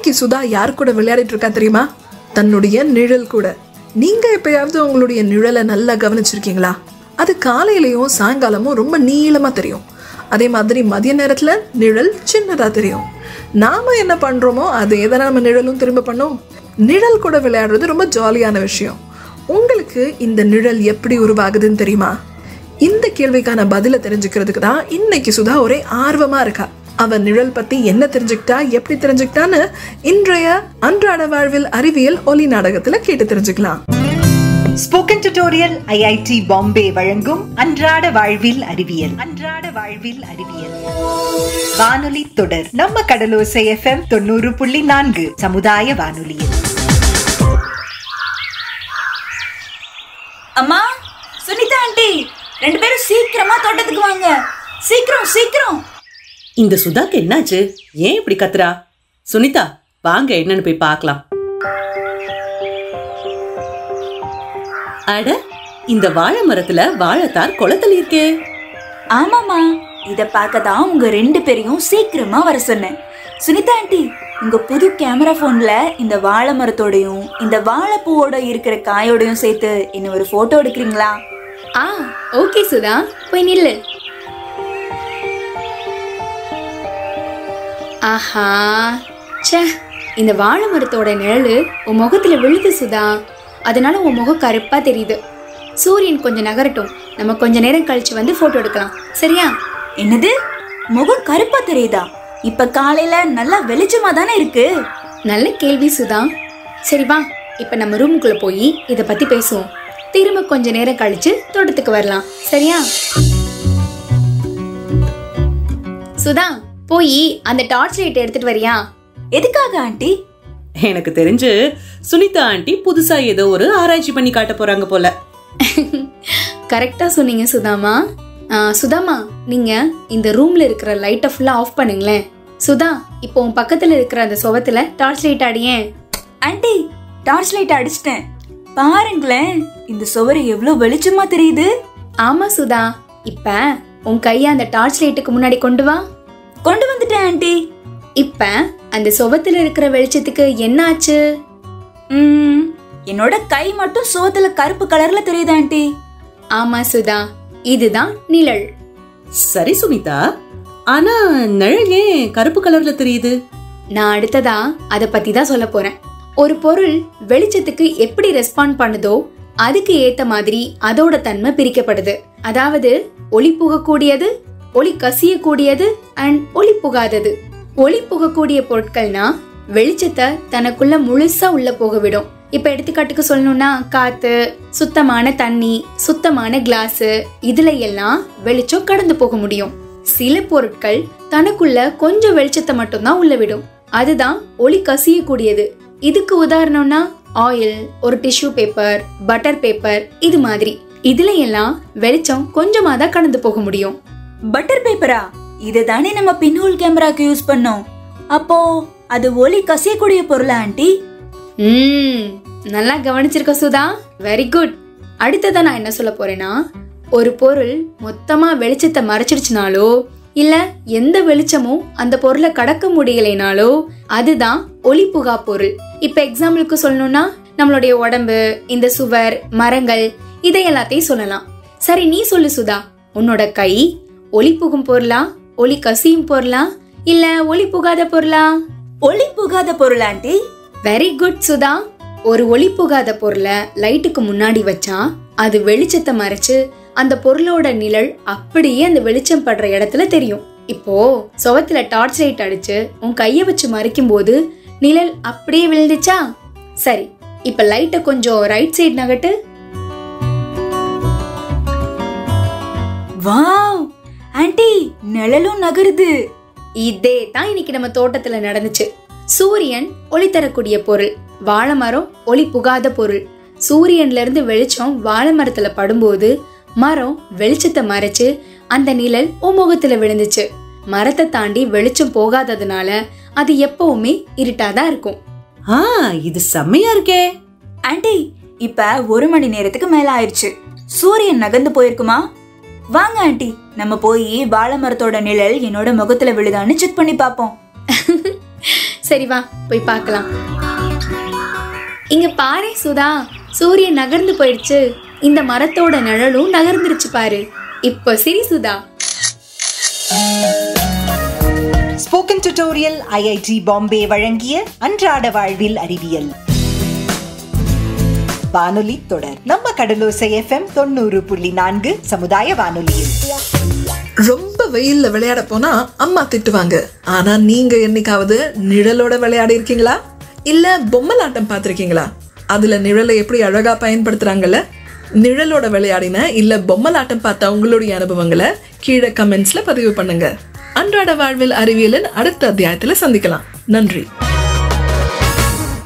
இன்னைக்கு சுதா யார் கூட விளையாடிட்டு இருக்கா தெரியுமா தன்னுடைய நிழல் கூட நீங்க எப்பயாவது உங்களுடைய நிழலை நல்லா கவனிச்சிருக்கீங்களா அது காலையிலயும் சாயங்காலமும் ரொம்ப நீளமா தெரியும் அதே மாதிரி மதிய நேரத்துல நிழல் சின்னதா தெரியும் நாம என்ன பண்றோமோ அதே தானே நம்ம நிழலும் திரும்ப பண்ணோம் நிழல் கூட விளையாடுறது ரொம்ப ஜாலியான விஷயம் உங்களுக்கு இந்த நிழல் எப்படி உருவாகுதுன்னு தெரியுமா இந்த கேள்விக்கான பதிலை தெரிஞ்சுக்கிறதுக்கு தான் இன்னைக்கு சுதா ஒரே ஆர்வமா இருக்கா அவ நிழல் பத்தி என்ன தெரிஞ்சுக்கிட்டா எப்படி தெரிஞ்சுக்கிட்டான்னு இன்றைய அன்றாட வாழ்வில் அறிவியல் ஒலி நாடகத்துல கேட்டு தெரிஞ்சுக்கலாம் ஸ்போக்கன் டியூட்டோரியல் ஐஐடி பாம்பே வழங்கும் அன்றாட வாழ்வில் அறிவியல் அன்றாட வாழ்வில் அறிவியல் வானொலி தொடர் நம்ம கடலோசை எஃப்எம் தொண்ணூறு புள்ளி நான்கு சமுதாய வானொலியில் அம்மா சுனிதா ஆண்டி ரெண்டு பேரும் சீக்கிரமா தோட்டத்துக்கு வாங்க சீக்கிரம் சீக்கிரம் இந்த சுதாக்கு என்னாச்சு ஏன் இப்படி கத்துறா சுனிதா வாங்க என்னன்னு போய் பார்க்கலாம் அட இந்த வாழை மரத்துல வாழைத்தார் குளத்துல இருக்கே ஆமாம்மா இத பார்க்க தான் உங்க ரெண்டு பேரையும் சீக்கிரமா வர சொன்னேன் சுனிதா ஆண்டி உங்க புது கேமரா போன்ல இந்த வாழை மரத்தோடையும் இந்த வாழைப்பூவோட இருக்கிற காயோடையும் சேர்த்து என்ன ஒரு போட்டோ எடுக்கிறீங்களா ஆ ஓகே சுதா போய் நில்லு ஆஹா ச்சே இந்த வாழை மரத்தோட நிழலு உன் முகத்துல விழுது சுதா அதனால உன் முகம் கருப்பா தெரியுது சூரியன் கொஞ்சம் நகரட்டும் நம்ம கொஞ்ச நேரம் கழிச்சு வந்து போட்டோ எடுக்கலாம் சரியா என்னது முகம் கருப்பா தெரியுதா இப்ப காலையில நல்லா வெளிச்சமா தானே இருக்கு நல்ல கேள்வி சுதா சரி வா இப்ப நம்ம ரூமுக்குள்ள போய் இத பத்தி பேசுவோம் திரும்ப கொஞ்ச நேரம் கழிச்சு தோட்டத்துக்கு வரலாம் சரியா சுதா போய் அந்த டார்ச் லைட் எடுத்துட்டு வரியா எதுக்காக ஆண்டி எனக்கு தெரிஞ்சு சுனிதா ஆண்டி புதுசா ஏதோ ஒரு ஆராய்ச்சி பண்ணி காட்ட போறாங்க போல கரெக்டா சொன்னீங்க சுதாமா ஆ, சுதாமா நீங்க இந்த ரூம்ல இருக்கிற லைட்டை ஃபுல்லா ஆஃப் பண்ணுங்களேன் சுதா இப்போ உன் பக்கத்துல இருக்கிற அந்த சுவத்துல டார்ச் லைட் அடியேன் ஆண்டி டார்ச் லைட் அடிச்சிட்டேன் பாருங்களேன் இந்த சுவரு எவ்வளவு வெளிச்சமா தெரியுது ஆமா சுதா இப்ப உன் கைய அந்த டார்ச் லைட்டுக்கு முன்னாடி கொண்டு வா கொண்டு வந்துட்டேன் ஆண்டி இப்ப அந்த சுவத்துல இருக்கிற வெளிச்சத்துக்கு என்ன ஆச்சு ம், என்னோட கை மட்டும் சுவத்துல கருப்பு கலர்ல தெரியுது ஆண்டி ஆமா சுதா இதுதான் நிழல் சரி சுனிதா ஆனா நிழல் ஏன் கருப்பு கலர்ல தெரியுது நான் அடுத்ததா அத பத்தி தான் சொல்ல போறேன் ஒரு பொருள் வெளிச்சத்துக்கு எப்படி ரெஸ்பாண்ட் பண்ணுதோ அதுக்கு ஏத்த மாதிரி அதோட தன்மை பிரிக்கப்படுது அதாவது ஒளி புகக்கூடியது ஒளி கசியக்கூடியது அண்ட் ஒளி புகாதது ஒளி புகக்கூடிய பொருட்கள்னா வெளிச்சத்தை தனக்குள்ள முழுசா உள்ள போக விடும் இப்ப எடுத்துக்காட்டுக்கு சொல்லணும்னா காத்து சுத்தமான தண்ணி சுத்தமான கிளாஸ் இதுல எல்லாம் வெளிச்சம் கடந்து போக முடியும் சில பொருட்கள் தனக்குள்ள கொஞ்சம் வெளிச்சத்தை மட்டும்தான் உள்ள விடும் அதுதான் ஒளி கசியக்கூடியது இதுக்கு உதாரணம்னா ஆயில் ஒரு டிஷ்யூ பேப்பர் பட்டர் பேப்பர் இது மாதிரி இதுல எல்லாம் வெளிச்சம் கொஞ்சமா தான் கடந்து போக முடியும் பட்டர் பேப்பரா இதை தானே நம்ம பின்ஹோல் கேமராக்கு யூஸ் பண்ணோம் அப்போ அது ஒளி கசியக்கூடிய பொருளா ஆண்டி ம் நல்லா கவனிச்சிருக்க சுதா வெரி குட் அடுத்ததா நான் என்ன சொல்ல போறேன்னா ஒரு பொருள் மொத்தமா வெளிச்சத்தை மறைச்சிடுச்சுனாலோ இல்ல எந்த வெளிச்சமும் அந்த பொருளை கடக்க முடியலைனாலோ அதுதான் ஒளி புகா பொருள் இப்ப எக்ஸாம்பிளுக்கு சொல்லணும்னா நம்மளுடைய உடம்பு இந்த சுவர் மரங்கள் இதை எல்லாத்தையும் சொல்லலாம் சரி நீ சொல்லு சுதா உன்னோட கை ஒளி புகும் பொருளா ஒளி கசியும் பொருளா இல்ல ஒளி புகாத பொருளா ஒளி புகாத பொருள் ஆண்டி வெரி குட் சுதா ஒரு ஒளி புகாத பொருளை லைட்டுக்கு முன்னாடி வச்சா அது வெளிச்சத்தை மறைச்சு அந்த பொருளோட நிழல் அப்படியே அந்த வெளிச்சம் படுற இடத்துல தெரியும் இப்போ சுவத்துல டார்ச் லைட் அடிச்சு உன் கைய வச்சு மறைக்கும் போது நிழல் அப்படியே விழுந்துச்சா சரி இப்ப லைட்டை கொஞ்சம் ரைட் சைடு நகட்டு வாவ் ஆண்டி நிழலும் நகருது இதே தான் இன்னைக்கு நம்ம தோட்டத்துல நடந்துச்சு சூரியன் ஒளி தரக்கூடிய பொருள் வாழை மரம் ஒளி புகாத பொருள் சூரியன்ல இருந்து வெளிச்சம் வாழை மரத்துல படும்போது மரம் வெளிச்சத்தை மறைச்சு அந்த நிழல் உன் முகத்துல விழுந்துச்சு மரத்தை தாண்டி வெளிச்சம் போகாததுனால அது எப்பவுமே இருட்டாதான் இருக்கும் ஆ இது செம்மையா இருக்கே ஆண்டி இப்ப ஒரு மணி நேரத்துக்கு மேல ஆயிருச்சு சூரியன் நகர்ந்து போயிருக்குமா வாங்க ஆண்டி நம்ம போய் வாழை மரத்தோட நிழல் என்னோட முகத்துல விழுதான்னு செக் பண்ணி பாப்போம் சரி வா போய் பார்க்கலாம் இங்க பாரு சுதா சூரியன் நகர்ந்து போயிடுச்சு இந்த மரத்தோட நிழலும் நகர்ந்துருச்சு பாரு இப்போ Shri Sudha spoken tutorial IIT Bombay வழங்கிய அன்றாட வாழ்வில் அறிவியல் வானொலி தொடர் நம்ம கடலோசை எஃப்எம் தொண்ணூறு புள்ளி நான்கு சமுதாய வானொலியில் ரொம்ப வெயில்ல விளையாட போனா அம்மா திட்டுவாங்க ஆனா நீங்க என்னைக்காவது நிழலோட விளையாடி இருக்கீங்களா இல்ல பொம்மலாட்டம் பார்த்திருக்கீங்களா அதுல நிழலை எப்படி அழகா பயன்படுத்துறாங்கல்ல நிழலோட விளையாடின இல்ல பொம்மலாட்டம் பார்த்த உங்களுடைய அனுபவங்களை கீழே கமெண்ட்ஸ்ல பதிவு பண்ணுங்க அன்றாட வாழ்வில் அறிவியலின் அடுத்த அத்தியாயத்துல சந்திக்கலாம் நன்றி